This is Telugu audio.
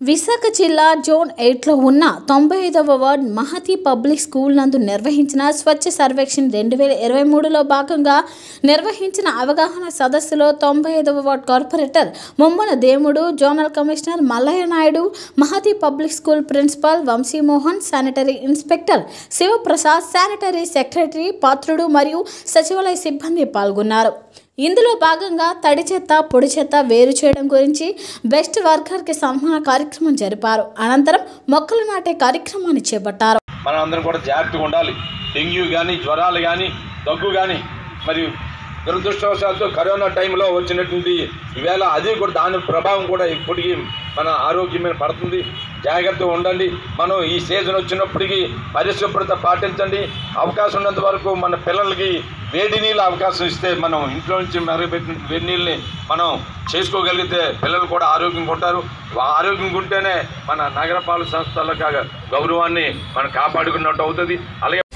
విశాఖ జిల్లా జోన్ ఎయిట్లో ఉన్న తొంభై ఐదవ వార్డ్ మహతి పబ్లిక్ స్కూల్ నందు నిర్వహించిన స్వచ్ఛ సర్వేక్షణ్ రెండు వేల ఇరవై మూడులో భాగంగా నిర్వహించిన అవగాహన సదస్సులో తొంభై ఐదవ ward corporator Mummana Demudu zonal commissioner Mallaiah Naidu Mahathi public school principal Vamsi Mohan sanitary inspector Siva Prasad sanitary secretary Patrudu మరియు సచివాలయ సిబ్బంది పాల్గొన్నారు ఇందులో భాగంగా తడి చెత్త పొడి చెత్త వేరు చేయడం గురించి బెస్ట్ వర్కర్కి సన్మాన కార్యక్రమం జరిపారు అనంతరం మొక్కలు నాటే కార్యక్రమాన్ని చేపట్టారు మనం అందరం కూడా జాగ్రత్తగా ఉండాలి డెంగ్యూ కానీ జ్వరాలు కానీ దగ్గు కానీ మరి దురదృష్టవశాత్తు కరోనా టైంలో వచ్చినటువంటి ఈవేళ అది కూడా దాని ప్రభావం కూడా ఇప్పటికీ మన ఆరోగ్యం మీద పడుతుంది జాగ్రత్తగా ఉండండి మనం ఈ సీజన్ వచ్చినప్పటికీ పరిశుభ్రత పాటించండి అవకాశం ఉన్నంత వరకు మన పిల్లలకి వేడి నీళ్ళు అవకాశం ఇస్తే మనం ఇంట్లో నుంచి మరుగుపెట్టిన వేడి నీళ్ళని మనం చేసుకోగలిగితే పిల్లలు కూడా ఆరోగ్యంగా ఉంటారు వా- ఆరోగ్యంగా ఉంటేనే మన నగరపాలక సంస్థల గౌరవాన్ని మనం కాపాడుకున్నట్టు అవుతుంది అలాగే